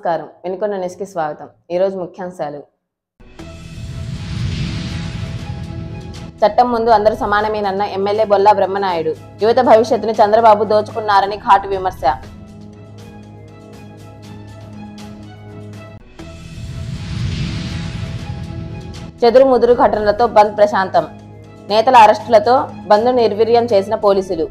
నమస్కారం వెనుకొండ న్యూస్కి స్వాగతం ఈరోజు ముఖ్యాంశాలు చట్టం ముందు అందరూ సమానమేనన్న ఎమ్మెల్యే బొల్లా బ్రహ్మనాయుడు యువత భవిష్యత్తును చంద్రబాబు దోచుకున్నారని ఘాటు విమర్శ చెదురు ముదురు ఘటనలతో బంద్ ప్రశాంతం నేతల అరెస్టులతో బంద్ నిర్వీర్యం చేసిన పోలీసులు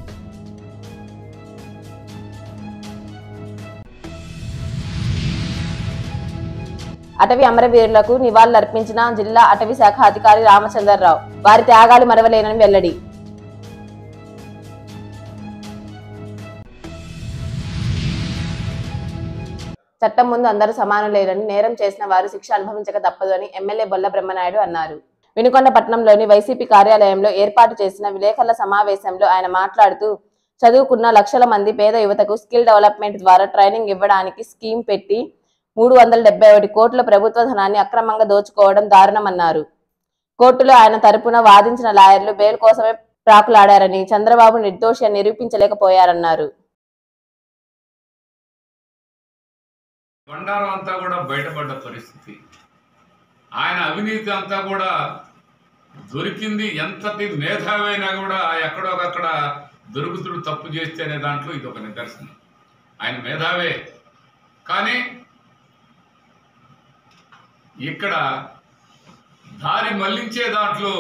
అటవీ అమరవీరులకు నివాళులర్పించిన జిల్లా అటవీ శాఖ అధికారి రామచంద్రరావు వారి త్యాగాలు మరవలేనని వెల్లడి చట్టం ముందు అందరూ సమానులేనని నేరం చేసిన వారు శిక్ష అనుభవించక తప్పదు అని ఎమ్మెల్యే బొల్ల బ్రహ్మనాయుడు అన్నారు వినుకొండ పట్టణంలోని వైసీపీ కార్యాలయంలో ఏర్పాటు చేసిన విలేకరుల సమావేశంలో ఆయన మాట్లాడుతూ చదువుకున్న లక్షల మంది పేద యువతకు స్కిల్ డెవలప్మెంట్ ద్వారా ట్రైనింగ్ ఇవ్వడానికి స్కీమ్ పెట్టి మూడు వందల డెబ్బై ఒకటి కోట్ల ప్రభుత్వ ధనాన్ని అక్రమంగా దోచుకోవడం దారుణమన్నారు కోర్టులో ఆయన తరపున వాదించిన లాయర్లు బెయిల్ కోసమే ప్రాకులాడారని చంద్రబాబు నిర్దోషి అని నిరూపించలేకపోయారన్నారు బండారం అంతా కూడా బయటపడ్డ పరిస్థితి ఆయన అవినీతి అంతా కూడా దొరికింది ఎంతటి మేధావైనా కూడా ఎక్కడో అక్కడ దొరుకుతుడు తప్పు చేస్తే అనే దాంట్లో ఇది ఒక నిదర్శనం ఆయన మేధావే కానీ ఇక్కడ దారి మళ్లించే దాంట్లో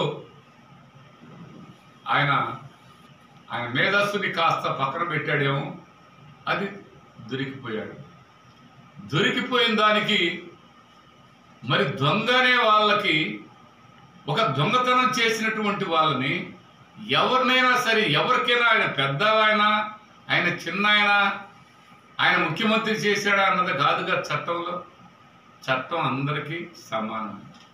ఆయన ఆయన మేధస్సుని కాస్త పక్కన పెట్టాడేమో అది దొరికిపోయాడు దొరికిపోయిన దానికి మరి దొంగనే వాళ్ళకి ఒక దొంగతనం చేసినటువంటి వాళ్ళని ఎవరినైనా సరే ఎవరికైనా ఆయన పెద్ద ఆయన ఆయన చిన్న ఆయన ఆయన ముఖ్యమంత్రి చేశాడా అన్నది కాదుగా చట్టంలో చట్టం అందరికీ సమానం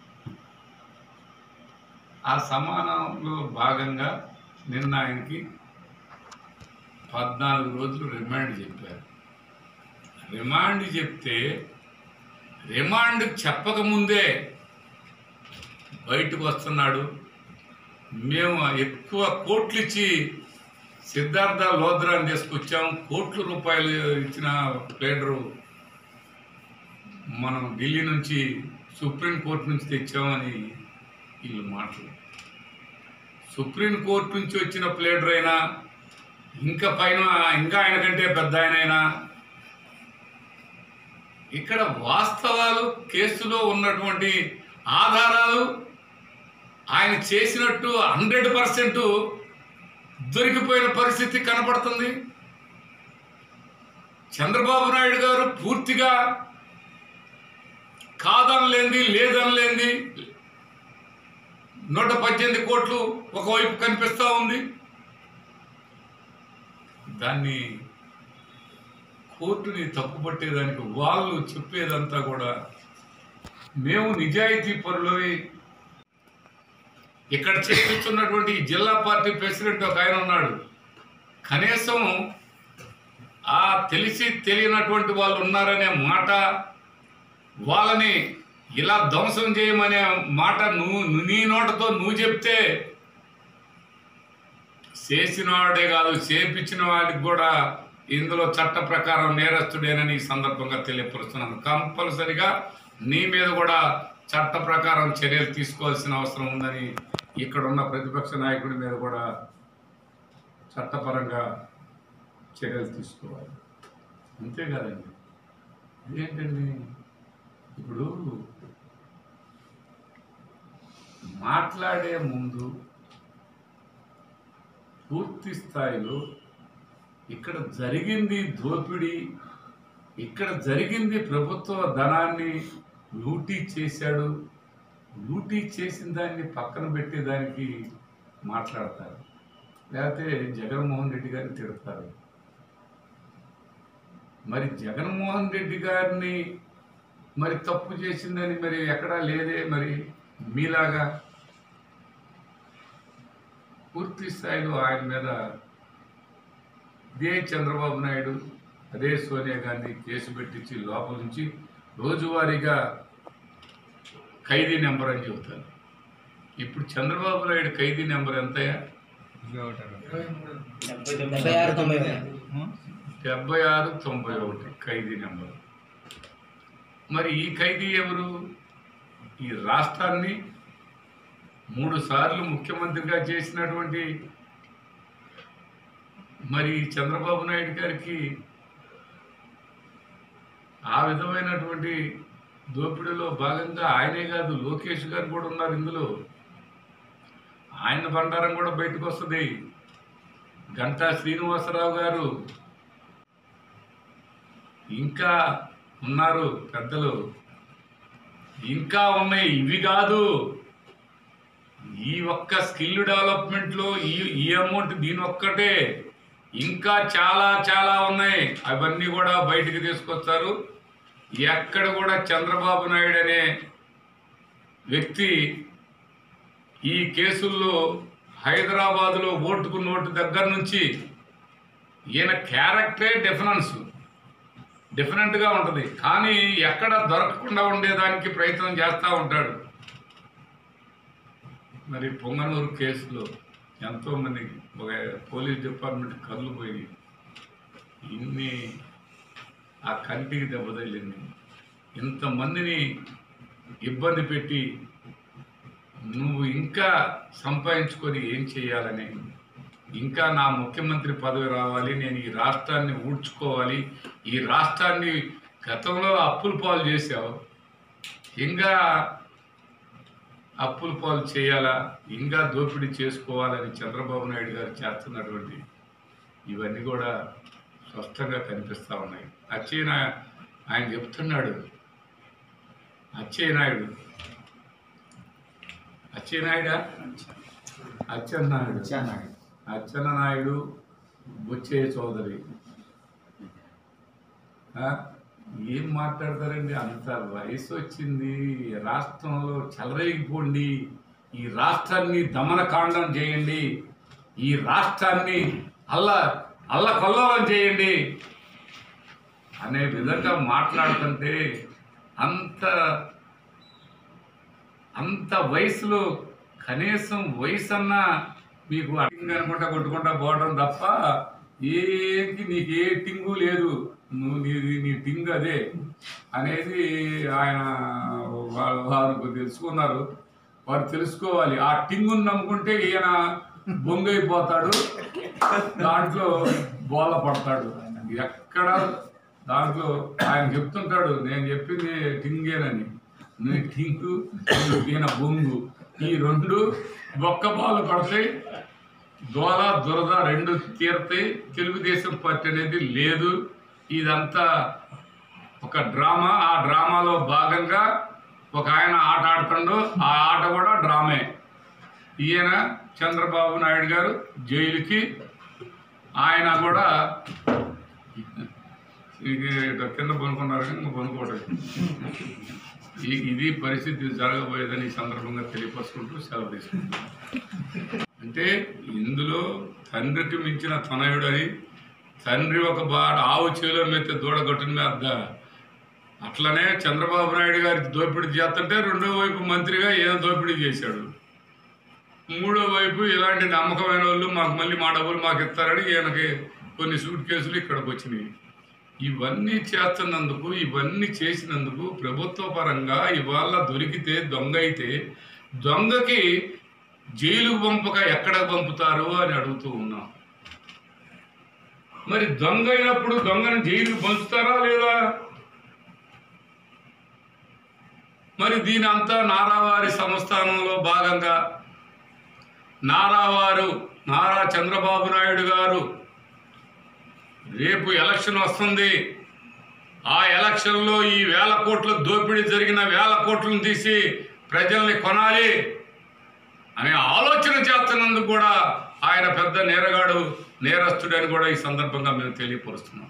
ఆ సమానంలో భాగంగా నిన్న ఆయనకి పద్నాలుగు రోజులు రిమాండ్ చెప్పారు రిమాండ్ చెప్తే రిమాండ్ చెప్పకముందే బయటకు వస్తున్నాడు మేము ఎక్కువ కోట్లు ఇచ్చి సిద్ధార్థ లోద్రాన్ని తీసుకొచ్చాం కోట్ల రూపాయలు ఇచ్చిన ప్లేడరు మనం ఢిల్లీ నుంచి సుప్రీంకోర్టు నుంచి తెచ్చామని వీళ్ళు మాటలు సుప్రీంకోర్టు నుంచి వచ్చిన ప్లేడర్ అయినా ఇంకా పైన ఇంకా ఆయన కంటే పెద్ద ఆయనైనా ఇక్కడ వాస్తవాలు కేసులో ఉన్నటువంటి ఆధారాలు ఆయన చేసినట్టు హండ్రెడ్ పర్సెంట్ దొరికిపోయిన పరిస్థితి కనపడుతుంది చంద్రబాబు నాయుడు గారు పూర్తిగా కాదనలేంది లేదనలేంది నూట పద్దెనిమిది కోట్లు ఒకవైపు కనిపిస్తూ ఉంది దాన్ని కోర్టుని తప్పుపట్టేదానికి వాళ్ళు చెప్పేదంతా కూడా మేము నిజాయితీ పరులవి ఇక్కడ చేస్తున్నటువంటి ఈ జిల్లా పార్టీ ప్రెసిడెంట్ ఒక ఆయన ఉన్నాడు కనీసం ఆ తెలిసి తెలియనటువంటి వాళ్ళు ఉన్నారనే మాట వాళ్ళని ఇలా ధ్వంసం చేయమనే మాట నువ్వు నీ నోటతో నువ్వు చెప్తే చేసిన వాడే కాదు చేపించిన వాడికి కూడా ఇందులో చట్ట ప్రకారం నేరస్తుడేనని ఈ సందర్భంగా తెలియపరుస్తున్నాను కంపల్సరిగా నీ మీద కూడా చట్ట ప్రకారం చర్యలు తీసుకోవాల్సిన అవసరం ఉందని ఇక్కడ ఉన్న ప్రతిపక్ష నాయకుడి మీద కూడా చట్టపరంగా చర్యలు తీసుకోవాలి అంతే కదండి ఏంటండి ఇప్పుడు మాట్లాడే ముందు పూర్తి స్థాయిలో ఇక్కడ జరిగింది దోపిడీ ఇక్కడ జరిగింది ప్రభుత్వ ధనాన్ని లూటీ చేశాడు లూటీ చేసిన దాన్ని పక్కన పెట్టేదానికి మాట్లాడతారు లేకపోతే జగన్మోహన్ రెడ్డి గారిని తిడతారు మరి జగన్మోహన్ రెడ్డి గారిని మరి తప్పు చేసిందని మరి ఎక్కడా లేదే మరి మీలాగా పూర్తి స్థాయిలో ఆయన మీద ఇదే చంద్రబాబు నాయుడు అదే సోనియా గాంధీ కేసు పెట్టించి లోపల నుంచి రోజువారీగా ఖైదీ నెంబర్ అని చెబుతారు ఇప్పుడు చంద్రబాబు నాయుడు ఖైదీ నెంబర్ ఎంతయా డెబ్బై ఆరు తొంభై డెబ్బై ఆరు తొంభై ఒకటి ఖైదీ నెంబర్ మరి ఈ ఖైదీ ఎవరు ఈ రాష్ట్రాన్ని మూడు సార్లు ముఖ్యమంత్రిగా చేసినటువంటి మరి చంద్రబాబు నాయుడు గారికి ఆ విధమైనటువంటి దోపిడీలో భాగంగా ఆయనే కాదు లోకేష్ గారు కూడా ఉన్నారు ఇందులో ఆయన బండారం కూడా బయటకు వస్తుంది గంటా శ్రీనివాసరావు గారు ఇంకా ఉన్నారు పెద్దలు ఇంకా ఉన్నాయి ఇవి కాదు ఈ ఒక్క స్కిల్ డెవలప్మెంట్లో ఈ ఈ అమౌంట్ దీని ఒక్కటే ఇంకా చాలా చాలా ఉన్నాయి అవన్నీ కూడా బయటికి తీసుకొస్తారు ఎక్కడ కూడా చంద్రబాబు నాయుడు అనే వ్యక్తి ఈ కేసుల్లో హైదరాబాదులో ఓటుకు నోటు దగ్గర నుంచి ఈయన క్యారెక్టరే డిఫరెన్స్ డిఫరెంట్గా ఉంటుంది కానీ ఎక్కడ దొరకకుండా ఉండేదానికి ప్రయత్నం చేస్తూ ఉంటాడు మరి పొంగనూరు కేసులో ఎంతోమంది ఒక పోలీస్ డిపార్ట్మెంట్ కళ్ళు పోయి ఇన్ని ఆ కంటికి దెబ్బ తగిలింది ఇంతమందిని ఇబ్బంది పెట్టి నువ్వు ఇంకా సంపాదించుకొని ఏం చేయాలని ఇంకా నా ముఖ్యమంత్రి పదవి రావాలి నేను ఈ రాష్ట్రాన్ని ఊడ్చుకోవాలి ఈ రాష్ట్రాన్ని గతంలో అప్పుల పాలు చేశావు ఇంకా అప్పుల పాలు చేయాలా ఇంకా దోపిడీ చేసుకోవాలని చంద్రబాబు నాయుడు గారు చేస్తున్నటువంటి ఇవన్నీ కూడా స్పష్టంగా కనిపిస్తూ ఉన్నాయి అచ్చేన ఆయన చెప్తున్నాడు అచ్చేనాయుడు అచ్చేనాయుడా అచ్చెన్నాయుడు ఇచ్చానాడు అచ్చెన్న నాయుడు బుచ్చయ్య చౌదరి ఆ? ఏం మాట్లాడతారండి అంత వయసు వచ్చింది రాష్ట్రంలో చెలరేగిపోండి ఈ రాష్ట్రాన్ని దమనకాండం చేయండి ఈ రాష్ట్రాన్ని అల్ల అల్ల కొల్లోలం చేయండి అనే విధంగా మాట్లాడుతుంటే అంత అంత వయసులో కనీసం వయసు అన్నా మీకు అటింగ్ అనుకుంటా కొట్టుకుంటా పోవడం తప్ప ఏకి నీకు ఏ టింగు లేదు నువ్వు నీ నీ టింగ్ అదే అనేది ఆయన వాళ్ళ వారు తెలుసుకున్నారు వారు తెలుసుకోవాలి ఆ టింగుని నమ్ముకుంటే ఈయన బొంగైపోతాడు దాంట్లో బోల పడతాడు ఎక్కడ దాంట్లో ఆయన చెప్తుంటాడు నేను చెప్పింది టింగేనని నీ టింగు ఈయన బొంగు ఈ రెండు బొక్క బాలు పడతాయి దోల దురద రెండు తీరతాయి తెలుగుదేశం పార్టీ అనేది లేదు ఇదంతా ఒక డ్రామా ఆ డ్రామాలో భాగంగా ఒక ఆయన ఆట ఆడుతుండు ఆ ఆట కూడా డ్రామే ఈయన చంద్రబాబు నాయుడు గారు జైలుకి ఆయన కూడా ఇది ఇట్లా కింద పనుకున్నారు కానీ ఇంకా పనుకోవడం ఈ- ఇది పరిస్థితి జరగబోయేదని ఈ సందర్భంగా తెలియపరుచుకుంటూ సెలవు తీసుకుంటాం అంటే ఇందులో తండ్రికి మించిన తనయుడని తండ్రి ఒక బాట ఆవు చేలో మెత్తే దూడ గట్టున మీద అట్లనే చంద్రబాబు నాయుడు గారికి దోపిడీ చేస్తుంటే రెండో వైపు మంత్రిగా ఏదో దోపిడీ చేశాడు మూడో వైపు ఇలాంటి నమ్మకమైన వాళ్ళు మాకు మళ్ళీ మా డబ్బులు మాకు ఇస్తారని ఈయనకి కొన్ని సూట్ కేసులు ఇక్కడికి వచ్చినాయి ఇవన్నీ చేస్తున్నందుకు ఇవన్నీ చేసినందుకు ప్రభుత్వ పరంగా ఇవాళ దొరికితే దొంగ అయితే దొంగకి జైలుకు పంపక ఎక్కడ పంపుతారు అని అడుగుతూ ఉన్నాం మరి దొంగ అయినప్పుడు దొంగను జైలుకు పంచుతారా లేదా మరి దీని అంతా నారావారి సంస్థానంలో భాగంగా నారావారు నారా చంద్రబాబు నాయుడు గారు రేపు ఎలక్షన్ వస్తుంది ఆ ఎలక్షన్లో ఈ వేల కోట్ల దోపిడీ జరిగిన వేల కోట్లను తీసి ప్రజల్ని కొనాలి అనే ఆలోచన చేస్తున్నందుకు కూడా ఆయన పెద్ద నేరగాడు నేరస్తుడని కూడా ఈ సందర్భంగా మేము తెలియపరుస్తున్నాం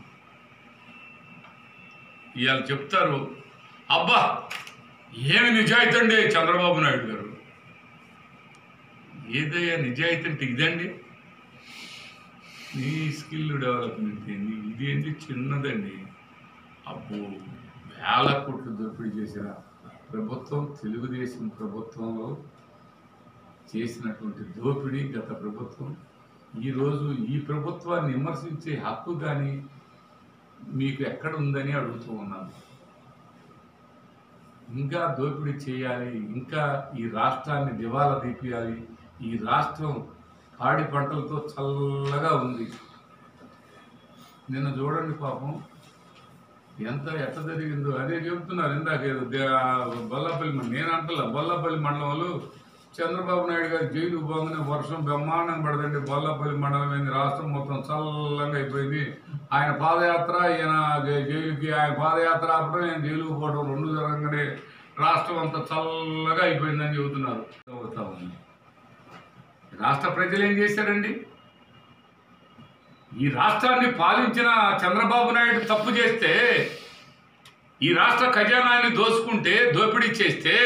ఇవాళ చెప్తారు అబ్బా ఏమి నిజాయితీ అండి చంద్రబాబు నాయుడు గారు ఏదయ్యా నిజాయితీ అంటే ఇదండి నీ స్కిల్ డెవలప్మెంట్ ఏంది ఇది ఏంది చిన్నదండి అబ్బో వేల కోట్లు దోపిడీ చేసిన ప్రభుత్వం తెలుగుదేశం ప్రభుత్వంలో చేసినటువంటి దోపిడీ గత ప్రభుత్వం ఈరోజు ఈ ప్రభుత్వాన్ని విమర్శించే హక్కు కానీ మీకు ఎక్కడ ఉందని అడుగుతూ ఉన్నాను ఇంకా దోపిడీ చేయాలి ఇంకా ఈ రాష్ట్రాన్ని దివాలా తీపియాలి ఈ రాష్ట్రం పాడి పంటలతో చల్లగా ఉంది నిన్న చూడండి పాపం ఎంత ఎట్ట జరిగిందో అదే చెబుతున్నారు ఇందాక ఏదో దే- బొల్లపల్లి మండలం నేను అంటలా బొల్లపల్లి మండలంలో చంద్రబాబు నాయుడు గారు జైలు పోగానే వర్షం బ్రహ్మాండం పడదండి బొల్లపల్లి మండలం ఏంది రాష్ట్రం మొత్తం చల్లగా అయిపోయింది ఆయన పాదయాత్ర ఈయన జై- జైలుకి ఆయన పాదయాత్ర ఆపడం ఆయన జైలుకు పోవడం రెండు జరగగానే రాష్ట్రం అంతా చల్లగా అయిపోయిందని చెబుతున్నారు అవుతా ఉంది రాష్ట్ర ప్రజలు ఏం చేశారండి ఈ రాష్ట్రాన్ని పాలించిన చంద్రబాబు నాయుడు తప్పు చేస్తే ఈ రాష్ట్ర ఖజానాన్ని దోసుకుంటే దోపిడీ చేస్తే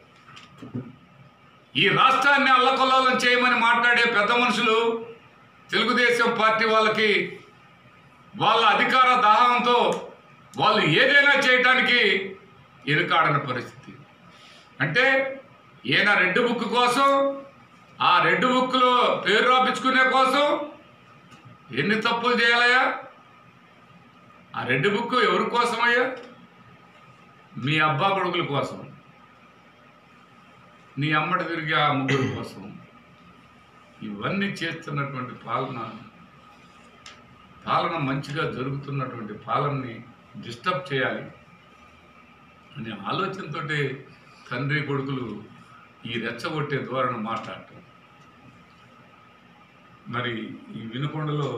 ఈ రాష్ట్రాన్ని అల్లకొల్లాలం చేయమని మాట్లాడే పెద్ద మనుషులు తెలుగుదేశం పార్టీ వాళ్ళకి వాళ్ళ అధికార దాహంతో వాళ్ళు ఏదైనా చేయటానికి ఎనుకాడని పరిస్థితి అంటే ఈయన రెడ్ బుక్ కోసం ఆ రెడ్ బుక్లో పేరు రాపించుకునే కోసం ఎన్ని తప్పులు చేయాలయ్యా ఆ రెడ్ బుక్ ఎవరి కోసమయ్యా మీ అబ్బా కొడుకుల కోసం నీ అమ్మడి తిరిగి ఆ ముగ్గురు కోసం ఇవన్నీ చేస్తున్నటువంటి పాలన పాలన మంచిగా జరుగుతున్నటువంటి పాలనని డిస్టర్బ్ చేయాలి అనే ఆలోచనతో తండ్రి కొడుకులు ఈ రెచ్చగొట్టే ధోరణి మాట్లాడటం మరి ఈ వినుకొండలో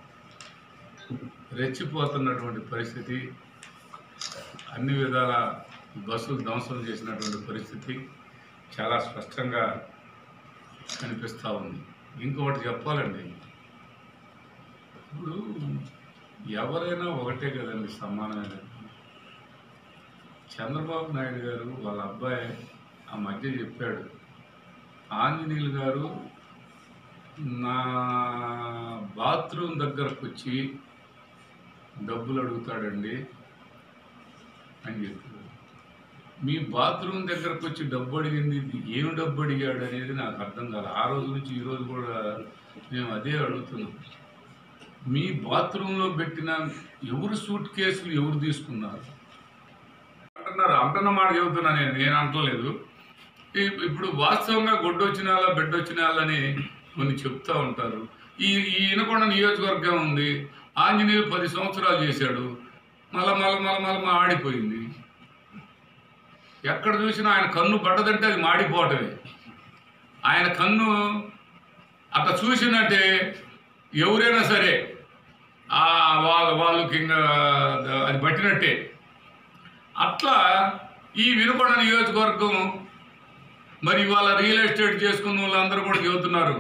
రెచ్చిపోతున్నటువంటి పరిస్థితి అన్ని విధాల బస్సులు ధ్వంసం చేసినటువంటి పరిస్థితి చాలా స్పష్టంగా కనిపిస్తూ ఉంది ఇంకొకటి చెప్పాలండి ఇప్పుడు ఎవరైనా ఒకటే కదండి సమానమైన చంద్రబాబు నాయుడు గారు వాళ్ళ అబ్బాయి ఆ మధ్య చెప్పాడు ఆంజనేయులు గారు నా బాత్రూమ్ దగ్గరకు వచ్చి డబ్బులు అడుగుతాడండి అని చెప్పాడు మీ బాత్రూమ్ దగ్గరకు వచ్చి డబ్బు అడిగింది ఇది ఏం డబ్బు అడిగాడు అనేది నాకు అర్థం కాదు ఆ రోజు నుంచి ఈ రోజు కూడా మేము అదే అడుగుతున్నాం మీ బాత్రూంలో పెట్టిన ఎవరు సూట్ కేసులు ఎవరు తీసుకున్నారు అంటున్నారు అంటున్న మాట చెబుతున్నా నేను నేను అంటలేదు ఇ- ఇప్పుడు వాస్తవంగా గొడ్డు వచ్చిన వాళ్ళ బెడ్ వచ్చిన వాళ్ళని కొన్ని చెప్తా ఉంటారు ఈ ఈ ఇనకొండ నియోజకవర్గం ఉంది ఆంజనేయులు పది సంవత్సరాలు చేశాడు మళ్ళా మళ్ళా మళ్ళా మళ్ళా ఆడిపోయింది ఎక్కడ చూసినా ఆయన కన్ను పడ్డదంటే అది మాడిపోవటమే ఆయన కన్ను అట్లా చూసినట్టే ఎవరైనా సరే ఆ వాళ్ళ వాళ్ళకి ఇంకా అది పట్టినట్టే అట్లా ఈ వినుకొండ నియోజకవర్గం మరి ఇవాళ రియల్ ఎస్టేట్ చేసుకున్న వాళ్ళందరూ కూడా చెబుతున్నారు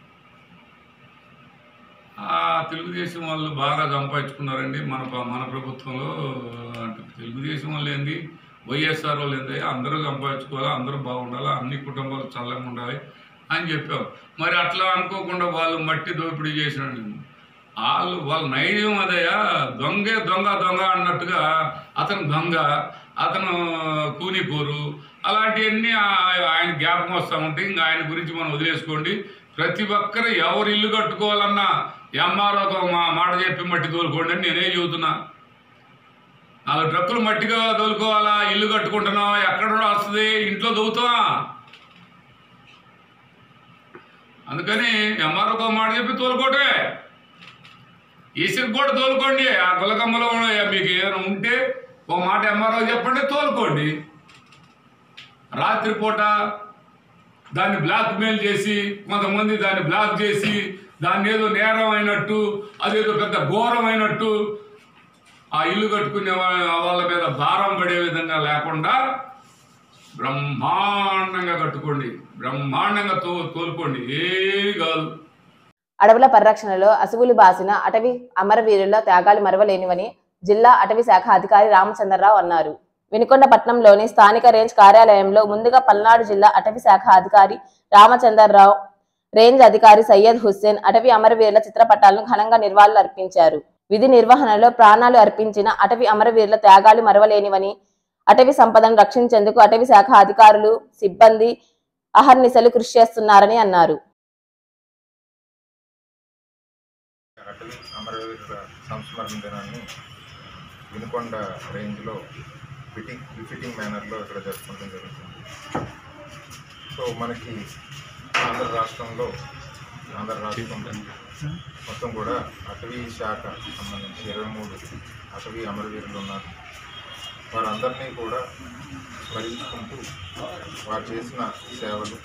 ఆ తెలుగుదేశం వాళ్ళు బాగా సంపాదించుకున్నారండి మన ప- మన ప్రభుత్వంలో అంటే తెలుగుదేశం వాళ్ళు ఏంది వైఎస్ఆర్ వాళ్ళు ఏంది అందరూ సంపాదించుకోవాలి అందరూ బాగుండాలి అన్ని కుటుంబాలు చల్లగా ఉండాలి అని చెప్పాం మరి అట్లా అనుకోకుండా వాళ్ళు మట్టి దోపిడీ చేసినాడు వాళ్ళు వాళ్ళ నైజం అదయ్యా దొంగే దొంగ దొంగ అన్నట్టుగా అతను దొంగ అతను కూనిపోరు అలాంటివన్నీ ఆ- ఆయన జ్ఞాపకం వస్తూ ఉంటాయి ఇంకా ఆయన గురించి మనం వదిలేసుకోండి ప్రతి ఒక్కరు ఎవరు ఇల్లు కట్టుకోవాలన్నా ఎంఆర్ఓ మా మాట చెప్పి మట్టి తోలుకోండి అని నేనే చెబుతున్నా నాలుగు ట్రక్కులు మట్టిగా తోలుకోవాలా ఇల్లు కట్టుకుంటున్నాం ఎక్కడ వస్తుంది ఇంట్లో దొవుతావా అందుకని ఎంఆర్ఓ మాట చెప్పి తోలుకోవటమే ఈసీకి కూడా తోలుకోండి ఆ గులకమ్మలో ఉన్న- మీకు ఏదైనా ఉంటే ఓ మాట ఎంఆర్ఓ చెప్పండి తోలుకోండి రాత్రిపూట దాన్ని బ్లాక్ మెయిల్ చేసి కొంతమంది దాన్ని బ్లాక్ చేసి దాన్ని ఏదో నేరం అయినట్టు అదేదో పెద్ద ఘోరం అయినట్టు ఆ ఇల్లు కట్టుకునే వా- వాళ్ళ మీద భారం పడే విధంగా లేకుండా బ్రహ్మాండంగా కట్టుకోండి బ్రహ్మాండంగా తో తోలుకోండి ఏది కాదు అడవుల పరిరక్షణలో అసువులు బాసిన అటవీ అమరవీరుల త్యాగాలు మరవలేనివని జిల్లా అటవీ శాఖ అధికారి రామచంద్రరావు అన్నారు వినుకొండ పట్టణంలోని స్థానిక రేంజ్ కార్యాలయంలో ముందుగా పల్నాడు జిల్లా అటవీ శాఖ అధికారి రామచంద్రరావు రేంజ్ అధికారి సయ్యద్ హుస్సేన్ అటవీ అమరవీరుల చిత్రపటాలను ఘనంగా నివాళులు అర్పించారు విధి నిర్వహణలో ప్రాణాలు అర్పించిన అటవీ అమరవీరుల త్యాగాలు మరవలేనివని అటవీ సంపదను రక్షించేందుకు అటవీ శాఖ అధికారులు సిబ్బంది అహర్నిశలు కృషి చేస్తున్నారని అన్నారు అటవీ అమరవీరుల సంస్మరణ దినాన్ని వినుకొండ రేంజ్లో ఫిట్టింగ్ బిఫిటింగ్ మేనర్లో ఇక్కడ జరుపుకోవడం జరుగుతుంది సో మనకి ఆంధ్ర రాష్ట్రంలో ఆంధ్ర రాష్ట్రం మొత్తం కూడా అటవీ శాఖ సంబంధించి ఇరవై మూడు అటవీ అమరవీరులు ఉన్నారు వారందరినీ కూడా స్మరించుకుంటూ వారు చేసిన సేవలు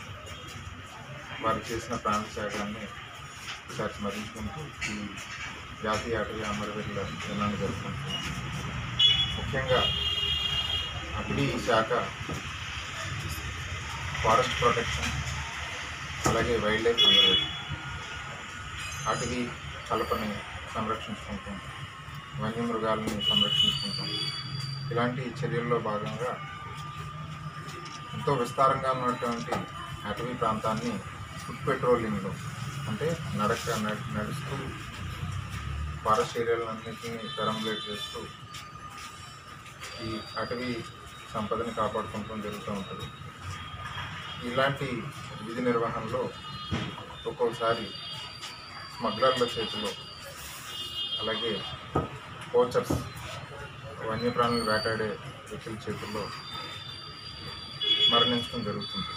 వారు చేసిన ప్రాంత త్యాగాన్ని ఒకసారి స్మరించుకుంటూ ఈ జాతీయ అటవీ అమరవీరుల దినాన్ని జరుపుకుంటున్నాం ముఖ్యంగా అటవీ శాఖ ఫారెస్ట్ ప్రొటెక్షన్ అలాగే వైల్డ్ లైఫ్ కన్జర్వేషన్ అటవీ కలపని సంరక్షించుకుంటాం వన్యమృగాలని సంరక్షించుకుంటాం ఇలాంటి చర్యల్లో భాగంగా ఎంతో విస్తారంగా ఉన్నటువంటి అటవీ ప్రాంతాన్ని ఫుడ్ పెట్రోలింగ్లో అంటే నడక నడ- నడుస్తూ ఫారెస్ట్ ఏరియాలన్నింటినీ పెరంబులేట్ చేస్తూ ఈ అటవీ సంపదని కాపాడుకుంటూ జరుగుతూ ఉంటుంది ఇలాంటి విధి నిర్వహణలో ఒక్కోసారి స్మగ్లర్ల చేతిలో అలాగే పోచర్స్ వన్యప్రాణులు వేటాడే వ్యక్తుల చేతుల్లో మరణించడం జరుగుతుంది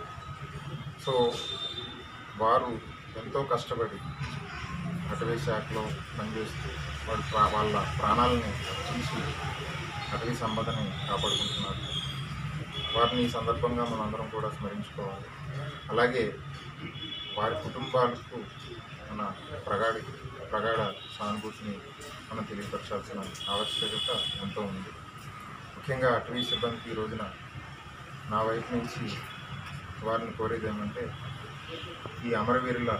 సో వారు ఎంతో కష్టపడి అటవీ శాఖలో పనిచేస్తూ వాడు ప్రా- వాళ్ళ ప్రాణాలని తీసి అటవీ సంపదని కాపాడుకుంటున్నారు వారిని ఈ సందర్భంగా మనందరం కూడా స్మరించుకోవాలి అలాగే వారి కుటుంబాలకు మన ప్రగాఢ ప్రగాఢ సానుభూతిని మనం తెలియపరచాల్సిన ఆవశ్యకత ఎంతో ఉంది ముఖ్యంగా అటవీ సిబ్బందికి ఈ రోజున నా వైపు నుంచి వారిని కోరేది ఏమంటే ఈ అమరవీరుల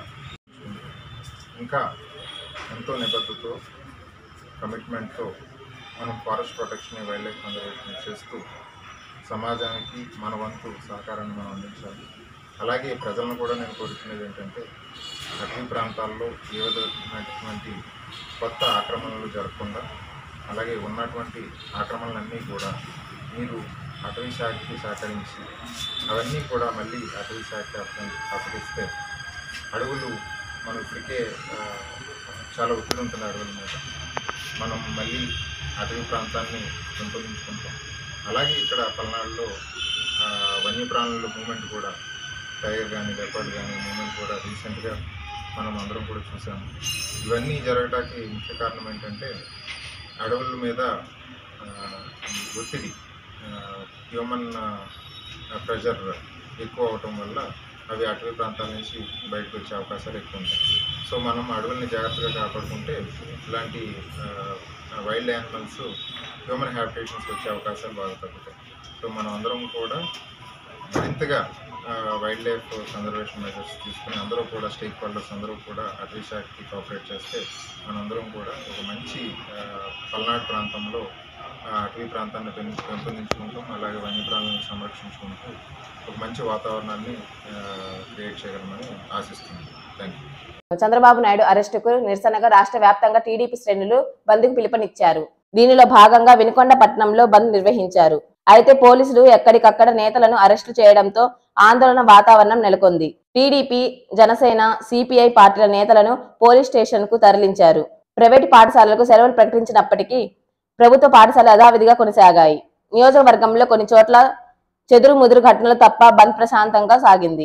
ఇంకా ఎంతో నిబద్ధతతో కమిట్మెంట్తో మనం forest protection wildlife conservation చేస్తూ సమాజానికి మన వంతు సహకారాన్ని మనం అందించాలి అలాగే ప్రజలను కూడా నేను కోరుకునేది ఏంటంటే అటవీ ప్రాంతాల్లో ఏ విధమైనటువంటి కొత్త ఆక్రమణలు జరగకుండా అలాగే ఉన్నటువంటి ఆక్రమణలన్నీ కూడా మీరు అటవీ శాఖకి సహకరించి అవన్నీ కూడా మళ్ళీ అటవీ శాఖ అప్పగిస్తే అడవులు మనం ఇప్పటికే ఆ, చాలా ఒత్తిడి ఉంటుంది అడవుల మీద మనం మళ్ళీ అటవీ ప్రాంతాన్ని పెంపొందించుకుంటాం అలాగే ఇక్కడ పల్నాడులో ఆ, వన్యప్రాణుల మూమెంట్ కూడా టైగర్ కానీ లెపర్డ్ కానీ మూమెంట్ కూడా రీసెంట్గా మనం అందరం కూడా చూసాము ఇవన్నీ జరగడానికి ముఖ్య కారణం ఏంటంటే అడవుల మీద ఆ, ఈ ఒత్తిడి హ్యూమన్ ప్రెషర్ ఎక్కువ అవటం వల్ల అవి అటవీ ప్రాంతాల నుంచి బయటకు వచ్చే అవకాశాలు ఎక్కువ ఉంటాయి సో మనం అడవుల్ని జాగ్రత్తగా కాపాడుకుంటే ఇలాంటి వైల్డ్ యానిమల్స్ హ్యూమన్ హ్యాబిటేషన్స్ వచ్చే అవకాశాలు బాగా తగ్గుతాయి సో మనం అందరం కూడా మరింతగా వైల్డ్ లైఫ్ కన్జర్వేషన్ మెజర్స్ తీసుకుని అందరూ కూడా స్టేక్ హోల్డర్స్ అందరూ కూడా అటవీ శాఖకి కోఆపరేట్ చేస్తే మనందరం కూడా ఒక మంచి ఆ, పల్నాడు ప్రాంతంలో ఆ, అటవీ ప్రాంతాన్ని పెం పెంపొందించుకుంటూ అలాగే వన్యప్రాణులను సంరక్షించుకుంటూ ఒక మంచి వాతావరణాన్ని క్రియేట్ చేయగలమని ఆశిస్తున్నాను థ్యాంక్ యూ చంద్రబాబు నాయుడు అరెస్టుకు నిరసనగా రాష్ట్ర వ్యాప్తంగా టీడీపీ శ్రేణులు బంద్కు పిలుపునిచ్చారు దీనిలో భాగంగా వినుకొండ పట్టణంలో బంద్ నిర్వహించారు అయితే పోలీసులు ఎక్కడికక్కడ నేతలను అరెస్టు చేయడంతో ఆందోళన వాతావరణం నెలకొంది టీడీపీ జనసేన సిపిఐ పార్టీల నేతలను పోలీస్ స్టేషన్ కు తరలించారు ప్రైవేటు పాఠశాలలకు సెలవులు ప్రకటించినప్పటికీ ప్రభుత్వ పాఠశాలలు యథావిధిగా కొనసాగాయి నియోజకవర్గంలో కొన్ని చోట్ల చెదురు ముదురు ఘటనలు తప్ప బంద్ ప్రశాంతంగా సాగింది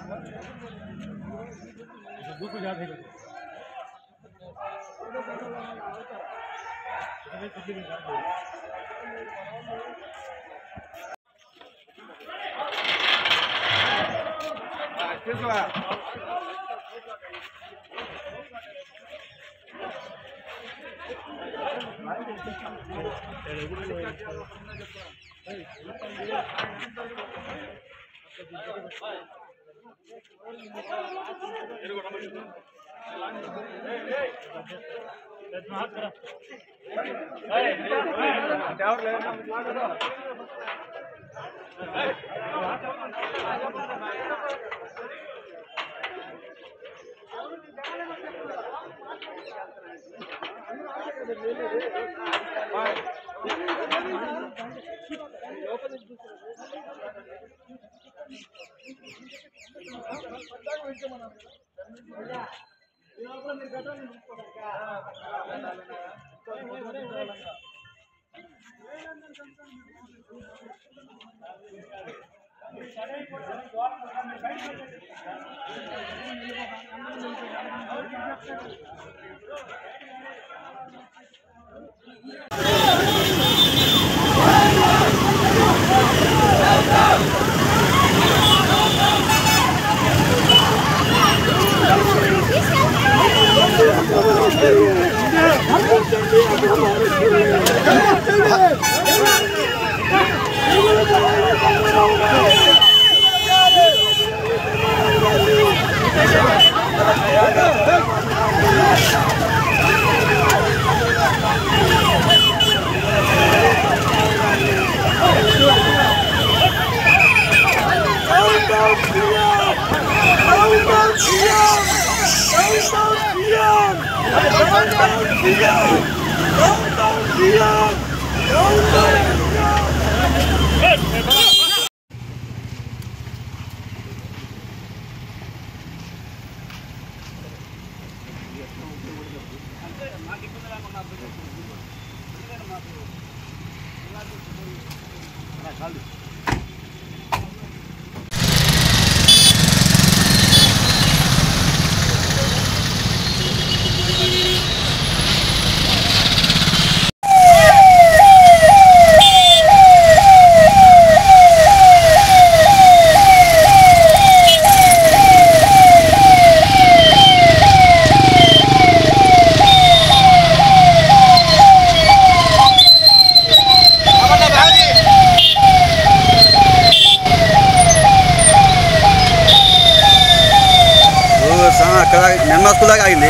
అక్కడ నిర్మా స్కూల్ దాకా ఆగింది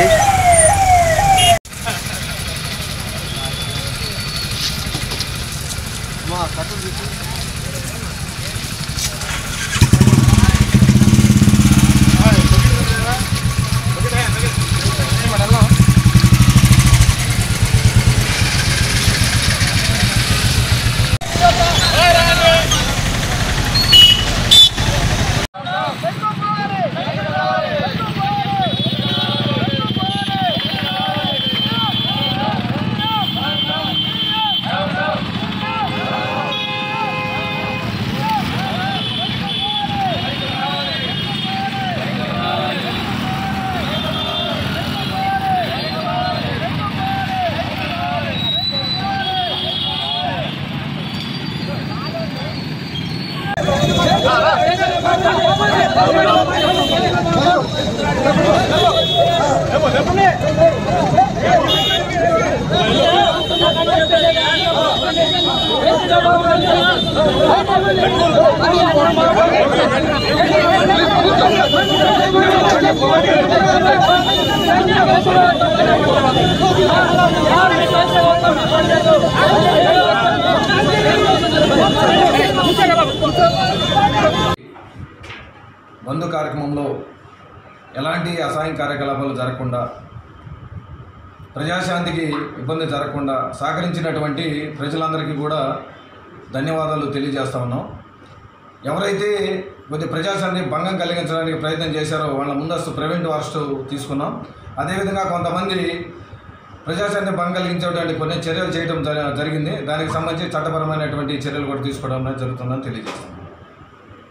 బంధు కార్యక్రమంలో ఎలాంటి అసహాయం కార్యకలాపాలు జరగకుండా ప్రజాశాంతికి ఇబ్బంది జరగకుండా సహకరించినటువంటి ప్రజలందరికీ కూడా ధన్యవాదాలు తెలియజేస్తా ఉన్నాం ఎవరైతే కొద్ది ప్రజాశాంతి భంగం కలిగించడానికి ప్రయత్నం చేశారో వాళ్ళ ముందస్తు ప్రివెంట్ అరెస్ట్ తీసుకున్నాం అదేవిధంగా కొంతమంది ప్రజాశాంతి భంగం కలిగించేటువంటి కొన్ని చర్యలు చేయడం జర- జరిగింది దానికి సంబంధించి చట్టపరమైనటువంటి చర్యలు కూడా తీసుకోవడం అనేది జరుగుతుందని తెలియజేస్తాం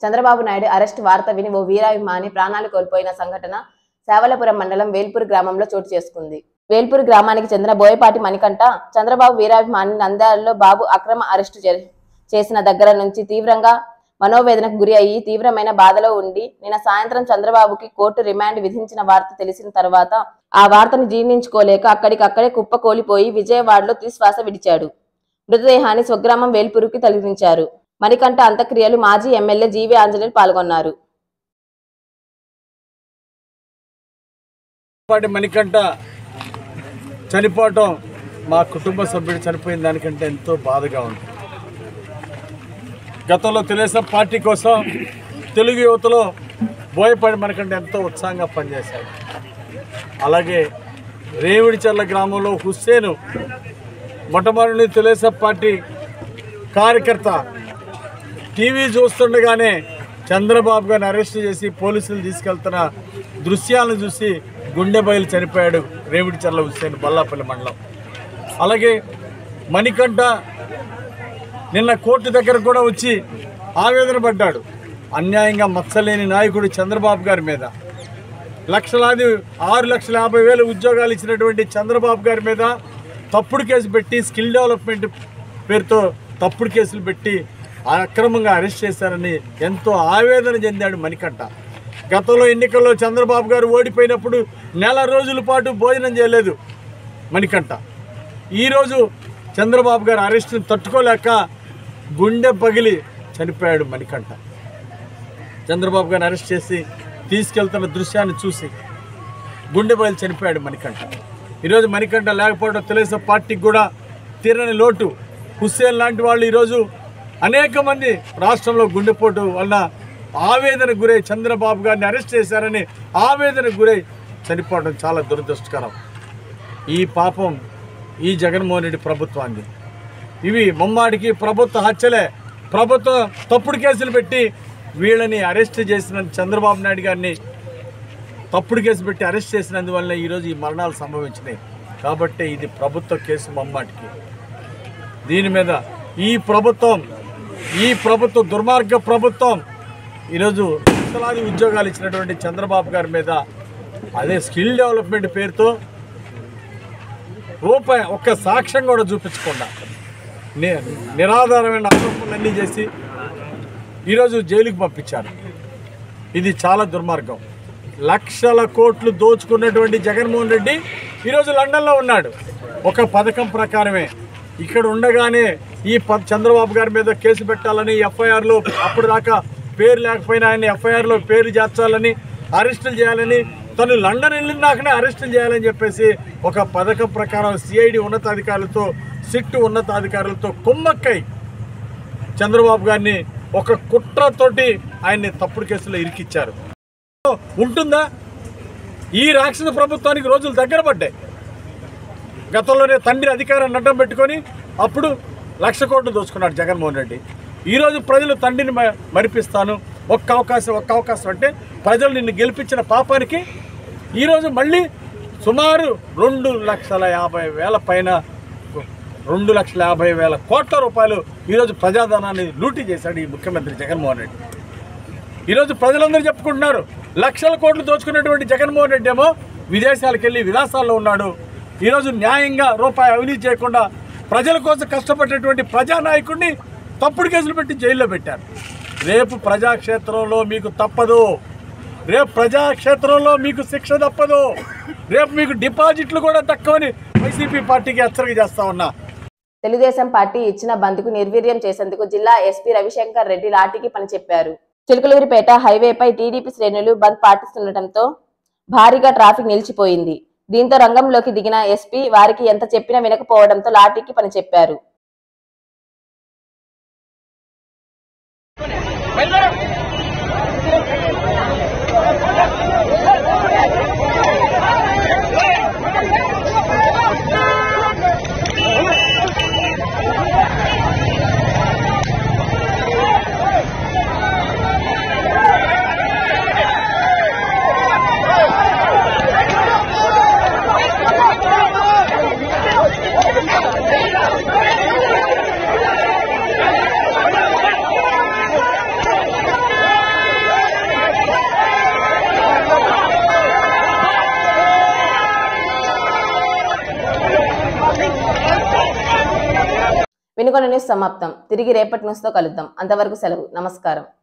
చంద్రబాబు నాయుడు అరెస్ట్ వార్త విని ఓ వీరాభిమాని ప్రాణాలు కోల్పోయిన సంఘటన సేవలపురం మండలం వేల్పూర్ గ్రామంలో చోటు చేసుకుంది వేల్పూర్ గ్రామానికి చెందిన బోయపాటి మణికంఠ చంద్రబాబు వీరాభిమాని నంద్యాలలో బాబు అక్రమ అరెస్టు చే- చేసిన దగ్గర నుంచి తీవ్రంగా మనోవేదనకు గురి అయ్యి తీవ్రమైన బాధలో ఉండి నిన్న సాయంత్రం చంద్రబాబుకి కోర్టు రిమాండ్ విధించిన వార్త తెలిసిన తర్వాత ఆ వార్తను జీర్ణించుకోలేక అక్కడికక్కడే కుప్పకూలిపోయి విజయవాడలో తుదిశ్వాస విడిచాడు మృతదేహాన్ని స్వగ్రామం వేల్పూరుకి తరలించారు మణికంఠ అంత్యక్రియలు మాజీ ఎమ్మెల్యే జీవి ఆంజనేయులు పాల్గొన్నారు పాటి మణికంఠ చనిపోవటం మా కుటుంబ సభ్యుడు చనిపోయిన దానికంటే ఎంతో బాధగా ఉంది గతంలో తెలుగుదేశం పార్టీ కోసం తెలుగు యువతలో బోయపాటి మణికంఠ ఎంతో ఉత్సాహంగా పనిచేశాడు అలాగే రేవిడిచర్ల గ్రామంలో హుస్సేను మొట్టమొదటి తెలుగుదేశం పార్టీ కార్యకర్త టీవీ చూస్తుండగానే చంద్రబాబు గారిని అరెస్ట్ చేసి పోలీసులు తీసుకెళ్తున్న దృశ్యాలను చూసి గుండె బయలు చనిపోయాడు రేవిడిచర్ల హుస్సేన్ బల్లాపల్లి మండలం అలాగే మణికంఠ నిన్న కోర్టు దగ్గర కూడా వచ్చి ఆవేదన పడ్డాడు అన్యాయంగా మచ్చలేని నాయకుడు చంద్రబాబు గారి మీద లక్షలాది ఆరు లక్షల యాభై వేల ఉద్యోగాలు ఇచ్చినటువంటి చంద్రబాబు గారి మీద తప్పుడు కేసు పెట్టి స్కిల్ డెవలప్మెంట్ పేరుతో తప్పుడు కేసులు పెట్టి అక్రమంగా అరెస్ట్ చేశారని ఎంతో ఆవేదన చెందాడు మణికంఠ గతంలో ఎన్నికల్లో చంద్రబాబు గారు ఓడిపోయినప్పుడు నెల రోజుల పాటు భోజనం చేయలేదు మణికంఠ ఈరోజు చంద్రబాబు గారు అరెస్ట్ని తట్టుకోలేక గుండె పగిలి చనిపోయాడు మణికంఠ చంద్రబాబు గారిని అరెస్ట్ చేసి తీసుకెళ్తున్న దృశ్యాన్ని చూసి గుండె బయలు చనిపోయాడు మణికంఠ ఈరోజు మణికంఠ లేకపోవడం తెలుగుదేశం పార్టీకి కూడా తీరని లోటు హుస్సేన్ లాంటి వాళ్ళు ఈరోజు అనేక మంది రాష్ట్రంలో గుండెపోటు వలన ఆవేదన గురై చంద్రబాబు గారిని అరెస్ట్ చేశారని ఆవేదన గురై చనిపోవడం చాలా దురదృష్టకరం ఈ పాపం ఈ జగన్మోహన్ రెడ్డి ప్రభుత్వాన్ని ఇవి ముమ్మాడికి ప్రభుత్వ హత్యలే ప్రభుత్వం తప్పుడు కేసులు పెట్టి వీళ్ళని అరెస్ట్ చేసిన చంద్రబాబు నాయుడు గారిని తప్పుడు కేసు పెట్టి అరెస్ట్ చేసినందువల్ల ఈరోజు ఈ మరణాలు సంభవించినాయి కాబట్టి ఇది ప్రభుత్వ కేసు మమ్మాటికి దీని మీద ఈ ప్రభుత్వం ఈ ప్రభుత్వ దుర్మార్గ ప్రభుత్వం ఈరోజు లక్షలాది ఉద్యోగాలు ఇచ్చినటువంటి చంద్రబాబు గారి మీద అదే స్కిల్ డెవలప్మెంట్ పేరుతో రూపాయి ఒక్క సాక్ష్యం కూడా చూపించకుండా ని- నిరాధారమైన ఆరోపణలన్నీ చేసి ఈరోజు జైలుకి పంపించారు ఇది చాలా దుర్మార్గం లక్షల కోట్లు దోచుకున్నటువంటి జగన్మోహన్ రెడ్డి ఈరోజు లండన్లో ఉన్నాడు ఒక పథకం ప్రకారమే ఇక్కడ ఉండగానే ఈ ప చంద్రబాబు గారి మీద కేసు పెట్టాలని ఎఫ్ఐఆర్లో అప్పుడు దాకా పేరు లేకపోయినా ఆయన ఎఫ్ఐఆర్లో పేరు చేర్చాలని అరెస్టులు చేయాలని తను లండన్ వెళ్ళినాకనే అరెస్టులు చేయాలని చెప్పేసి ఒక పథకం ప్రకారం సిఐడి ఉన్నతాధికారులతో సిట్టు ఉన్నతాధికారులతో కుమ్మక్కై చంద్రబాబు గారిని ఒక కుట్రతోటి ఆయన్ని తప్పుడు కేసులో ఇరికిచ్చారు ఉంటుందా ఈ రాక్షస ప్రభుత్వానికి రోజులు దగ్గర పడ్డాయి గతంలోనే తండ్రి అధికారాన్ని అడ్డం పెట్టుకొని అప్పుడు లక్ష కోట్లు దోచుకున్నాడు జగన్మోహన్ రెడ్డి ఈరోజు ప్రజలు తండ్రిని మ- మరిపిస్తాను ఒక్క అవకాశం ఒక్క అవకాశం అంటే ప్రజలు నిన్ను గెలిపించిన పాపానికి ఈరోజు మళ్ళీ సుమారు రెండు లక్షల యాభై వేల పైన రెండు లక్షల యాభై వేల కోట్ల రూపాయలు ఈరోజు ప్రజాధనాన్ని లూటీ చేశాడు ఈ ముఖ్యమంత్రి జగన్మోహన్ రెడ్డి ఈరోజు ప్రజలందరూ చెప్పుకుంటున్నారు లక్షల కోట్లు దోచుకున్నటువంటి జగన్మోహన్ రెడ్డి ఏమో విదేశాలకు వెళ్ళి విలాసాల్లో ఉన్నాడు ఈరోజు న్యాయంగా రూపాయి అవినీతి చేయకుండా ప్రజల కోసం కష్టపడేటువంటి ప్రజానాయకుడిని తప్పుడు కేసులు పెట్టి జైల్లో పెట్టారు రేపు ప్రజాక్షేత్రంలో మీకు తప్పదు రేపు ప్రజాక్షేత్రంలో మీకు శిక్ష తప్పదు రేపు మీకు డిపాజిట్లు కూడా తక్కువని వైసీపీ పార్టీకి హెచ్చరిక చేస్తా ఉన్నా తెలుగుదేశం పార్టీ ఇచ్చిన బంద్కు నిర్వీర్యం చేసేందుకు జిల్లా ఎస్పీ రవిశంకర్ రెడ్డి లాఠీకి పని చెప్పారు చిలుకలూరిపేట హైవేపై టీడీపీ శ్రేణులు బంద్ పాటిస్తుండటంతో భారీగా ట్రాఫిక్ నిలిచిపోయింది దీంతో రంగంలోకి దిగిన ఎస్పీ వారికి ఎంత చెప్పినా వినకపోవడంతో లాఠీకి పని చెప్పారు Hey! వినుకొండ న్యూస్ సమాప్తం తిరిగి రేపటి న్యూస్తో కలుద్దాం అంతవరకు సెలవు నమస్కారం